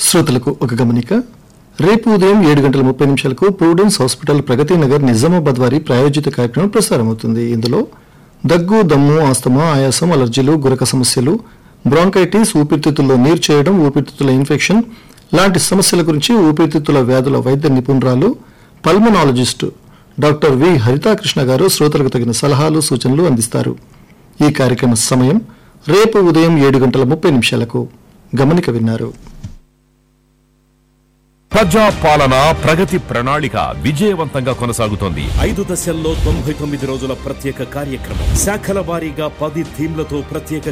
శ్రోతలకు ఒక గమనిక రేపు ఉదయం ఏడు గంటల ముప్పై నిమిషాలకు ప్రూడెన్స్ హాస్పిటల్ ప్రగతి నగర్ నిజామాబాద్ వారి ప్రాయోజిత కార్యక్రమం ప్రసారమవుతుంది ఇందులో దగ్గు దమ్ము ఆస్తమా ఆయాసం అలర్జీలు గురక సమస్యలు బ్రాంకైటిస్ ఊపిరితిత్తుల్లో నీరు చేయడం ఊపిరితిత్తుల ఇన్ఫెక్షన్ లాంటి సమస్యల గురించి ఊపిరితిత్తుల వ్యాధుల వైద్య నిపుణురాలు పల్మనాలజిస్ట్ డాక్టర్ వి హరితాకృష్ణ గారు శ్రోతలకు తగిన సలహాలు సూచనలు అందిస్తారు ఈ కార్యక్రమ సమయం రేపు ఉదయం ఏడు గంటల ముప్పై నిమిషాలకు గమనిక విన్నారు ప్రజా పాలన ప్రగతి ప్రణాళిక విజయవంతంగా కొనసాగుతోంది ఐదు దశల్లో తొంభై తొమ్మిది రోజుల ప్రత్యేక కార్యక్రమం శాఖల వారీగా పది థీమ్లతో ప్రత్యేక